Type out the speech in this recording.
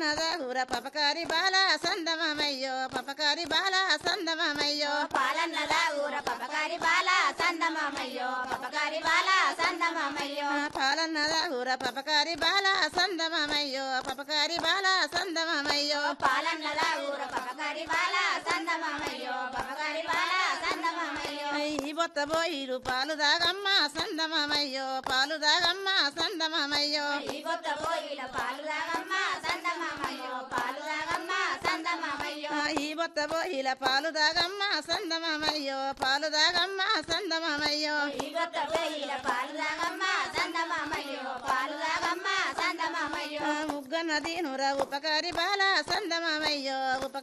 నదగుర పపకారి బాల సందమమయ్యో పపకారి బాల సందమమయ్యో పాలన్నల ఊర పపకారి బాల సందమామయ్యో పపకారి బాల సందమామయ్యో పాలన్నదగుర పపకారి బాల సందమమయ్యో పపకారి బాల సందమమయ్యో పాలన్నల ఊర పపకారి బాల సందమామయ్యో పపకారి బాల సందమామయ్యో ఈ బొత్త బోయిలు పాలు దాగమ్మ సందమమయ్యో పాలు దాగమ్మ సందమమయ్యో ఈ కొత్త పోయిల పాలు తాగమ్మ సందమామయ్యో పాలు తాగమ్మ సందమామయ్యో ఈ బొత్త బోయిల పాలు దాగమ్మ సందమమయ్యో పాలు దాగమ్మ సందమమయ్యో ఈ కొత్త పోయిల పాలు తాగమ్మ సందమామయ్యో పాలు తాగమ్మ సందమామయ్యో ముగ్గ నదీనుర ఉపకారి బాల సందమమయ్యో ఉప